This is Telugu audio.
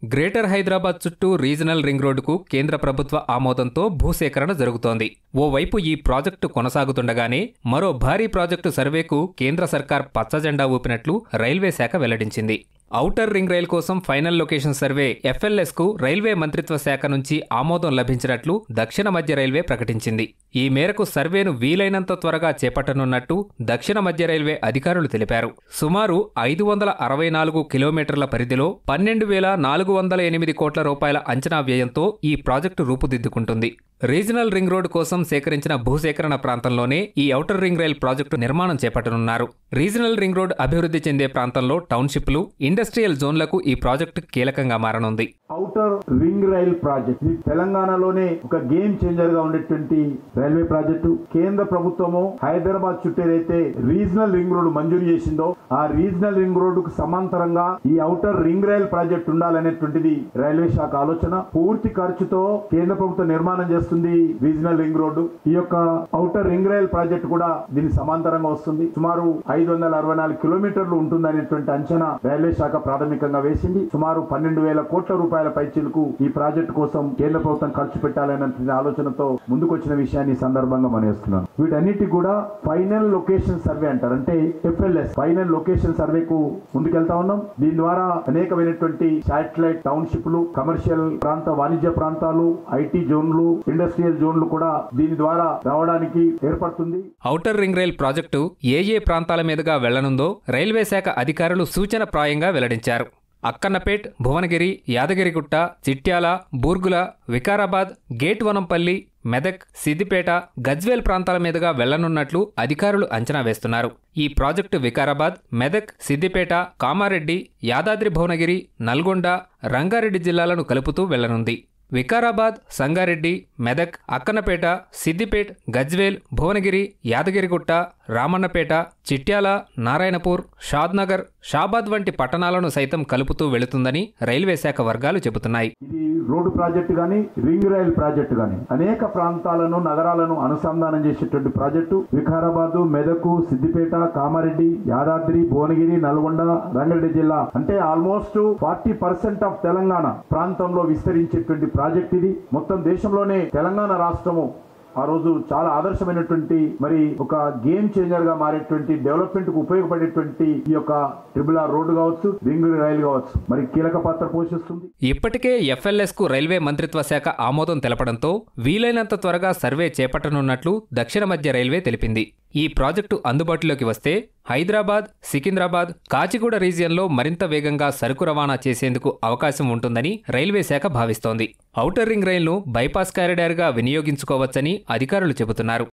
గ్రేటర్ హైదరాబాద్ చుట్టూ రీజనల్ రింగ్ రోడ్డుకు కేంద్ర ప్రభుత్వ ఆమోదంతో భూసేకరణ జరుగుతోంది ఓవైపు ఈ ప్రాజెక్టు కొనసాగుతుండగానే మరో భారీ ప్రాజెక్టు సర్వేకు కేంద్ర సర్కార్ పచ్చజెండా ఊపినట్లు రైల్వే శాఖ వెల్లడించింది ఔటర్ రింగ్ రైల్ కోసం ఫైనల్ లొకేషన్ సర్వే ఎఫ్ఎల్ఎస్ కు రైల్వే మంత్రిత్వ శాఖ నుంచి ఆమోదం లభించినట్లు దక్షిణ మధ్య రైల్వే ప్రకటించింది ఈ మేరకు సర్వేను వీలైనంత త్వరగా చేపట్టనున్నట్టు దక్షిణ మధ్య రైల్వే అధికారులు తెలిపారు సుమారు ఐదు వందల అరవై నాలుగు కిలోమీటర్ల పరిధిలో పన్నెండు వేల నాలుగు వందల ఎనిమిది కోట్ల రూపాయల అంచనా వ్యయంతో ఈ ప్రాజెక్టు రూపుదిద్దుకుంటుంది రీజనల్ రింగ్ రోడ్ కోసం సేకరించిన భూసేకరణ ప్రాంతంలోనే ఈ ఔటర్ రింగ్ రైల్ ప్రాజెక్టు నిర్మాణం చేపట్టనున్నారు రీజనల్ రింగ్ రోడ్ అభివృద్ధి చెందే ప్రాంతంలో టౌన్షిప్లు ఇండస్ట్రియల్ జోన్లకు ఈ ప్రాజెక్టు కీలకంగా మారనుంది ఔటర్ రింగ్ రైల్ ప్రాజెక్ట్ ఇది తెలంగాణలోనే ఒక గేమ్ చేంజర్ గా ఉండేటువంటి రైల్వే ప్రాజెక్టు కేంద్ర ప్రభుత్వము హైదరాబాద్ చుట్టూ ఏదైతే రీజనల్ రింగ్ రోడ్ మంజూరు చేసిందో ఆ రీజనల్ రింగ్ రోడ్ కు సమాంతరంగా ఈ ఔటర్ రింగ్ రైల్ ప్రాజెక్ట్ ఉండాలనేటువంటిది రైల్వే శాఖ ఆలోచన పూర్తి ఖర్చుతో కేంద్ర ప్రభుత్వం నిర్మాణం చేస్తుంది రీజనల్ రింగ్ రోడ్డు ఈ యొక్క ఔటర్ రింగ్ రైల్ ప్రాజెక్ట్ కూడా దీని సమాంతరంగా వస్తుంది సుమారు ఐదు వందల అరవై నాలుగు కిలోమీటర్లు ఉంటుందనేటువంటి అంచనా రైల్వే శాఖ ప్రాథమికంగా వేసింది సుమారు పన్నెండు వేల కోట్ల రూపాయల పైచీలకు ఈ ప్రాజెక్టు కోసం కేంద్ర ప్రభుత్వం ఖర్చు పెట్టాలనే ఆలోచనతో ముందుకొచ్చిన విషయాన్ని ఈ సందర్భంగా మనవేస్తున్నాను వీటన్నిటి కూడా ఫైనల్ లొకేషన్ సర్వే అంటారు అంటే ఎఫ్ఎల్ఎస్ ఫైనల్ లొకేషన్ సర్వేకు ముందుకెళ్తా ఉన్నాం దీని ద్వారా అనేకమైనటువంటి శాటిలైట్ టౌన్షిప్లు కమర్షియల్ ప్రాంత వాణిజ్య ప్రాంతాలు ఐటీ జోన్లు ఇండస్ట్రియల్ జోన్లు కూడా దీని ద్వారా రావడానికి ఏర్పడుతుంది ఔటర్ రింగ్ రైల్ ప్రాజెక్టు ఏ ఏ ప్రాంతాల మీదుగా వెళ్లనుందో రైల్వే శాఖ అధికారులు సూచన ప్రాయంగా వెల్లడించారు అక్కన్నపేట్ భువనగిరి యాదగిరిగుట్ట చిట్యాల బూర్గుల వికారాబాద్ గేట్ వనంపల్లి మెదక్ సిద్దిపేట గజ్వేల్ ప్రాంతాల మీదుగా వెళ్లనున్నట్లు అధికారులు అంచనా వేస్తున్నారు ఈ ప్రాజెక్టు వికారాబాద్ మెదక్ సిద్దిపేట కామారెడ్డి యాదాద్రి భువనగిరి నల్గొండ రంగారెడ్డి జిల్లాలను కలుపుతూ వెళ్లనుంది వికారాబాద్ సంగారెడ్డి మెదక్ అక్కన్నపేట సిద్దిపేట్ గజ్వేల్ భువనగిరి యాదగిరిగుట్ట రామన్నపేట చిట్యాల నారాయణపూర్ షాద్నగర్ షాబాద్ వంటి పట్టణాలను సైతం కలుపుతూ వెళుతుందని రైల్వే శాఖ వర్గాలు చెబుతున్నాయి ఇది రోడ్డు ప్రాజెక్టు గాని రింగ్ రైల్ ప్రాజెక్టు గాని అనేక ప్రాంతాలను నగరాలను అనుసంధానం చేసేటువంటి ప్రాజెక్టు వికారాబాద్ మెదకు సిద్దిపేట కామారెడ్డి యాదాద్రి భువనగిరి నల్గొండ రంగారెడ్డి జిల్లా అంటే almost forty percent of Telangana ప్రాంతంలో విస్తరించేటువంటి ప్రాజెక్ట్ ఇది మొత్తం దేశంలోనే తెలంగాణ రాష్ట్రము ఆ రోజు చాలా ఆదర్శమైనటువంటి మరి ఒక గేమ్ చేంజర్ గా మారేటువంటి డెవలప్మెంట్ కు ఉపయోగపడేటువంటి ఈ యొక్క ట్రిపుల్ ఆర్ రోడ్డు కావచ్చు రింగ్ రైల్ కావచ్చు మరి కీలక పాత్ర పోషిస్తుంది ఇప్పటికే ఎఫ్ఎల్ఎస్ కు రైల్వే మంత్రిత్వ శాఖ ఆమోదం తెలపడంతో వీలైనంత త్వరగా సర్వే చేపట్టనున్నట్లు దక్షిణ మధ్య రైల్వే తెలిపింది ఈ ప్రాజెక్టు అందుబాటులోకి వస్తే హైదరాబాద్ సికింద్రాబాద్ కాచిగూడ రీజియన్లో మరింత వేగంగా సరుకు రవాణా చేసేందుకు అవకాశం ఉంటుందని రైల్వే శాఖ భావిస్తోంది ఔటర్ రింగ్ రైల్ను బైపాస్ కారిడార్గా వినియోగించుకోవచ్చని అధికారులు చెబుతున్నారు